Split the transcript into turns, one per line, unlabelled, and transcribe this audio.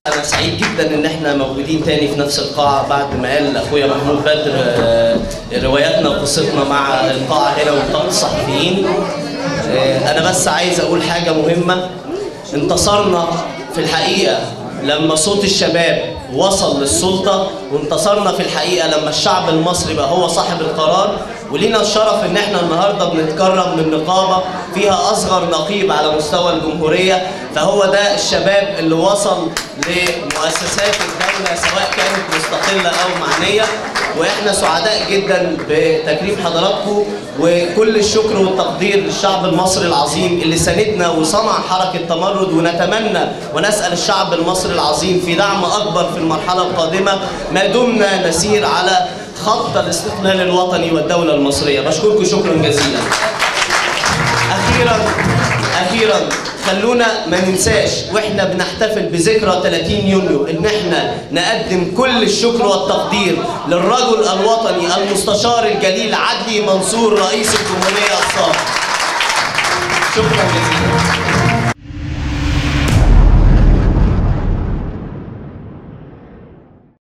انا سعيد جدا ان احنا موجودين تاني في نفس القاعه بعد ما قال اخويا محمود بدر آه، رواياتنا وقصتنا مع القاعه هنا ولقاء الصحفيين آه، انا بس عايز اقول حاجه مهمه انتصرنا في الحقيقه لما صوت الشباب وصل للسلطة وانتصرنا في الحقيقة لما الشعب المصري بقى هو صاحب القرار ولينا الشرف ان احنا النهاردة بنتكرم من نقابة فيها اصغر نقيب على مستوى الجمهورية فهو ده الشباب اللي وصل لمؤسسات الدولة سواء كانت مستقلة او معنية واحنا سعداء جدا بتكريم حضراتكم وكل الشكر والتقدير للشعب المصري العظيم اللي ساندنا وصنع حركة تمرد ونتمنى ونسأل الشعب المصري العظيم في دعم أكبر في المرحلة القادمة ما دمنا نسير على خط الاستقلال الوطني والدولة المصرية بشكركم شكرا جزيلا أخيرا أخيرا خلونا ما ننساش واحنا بنحتفل بذكرى 30 يونيو ان احنا نقدم كل الشكر والتقدير للرجل الوطني المستشار الجليل عدلي منصور رئيس الجمهورية السابق شكرا جزيلا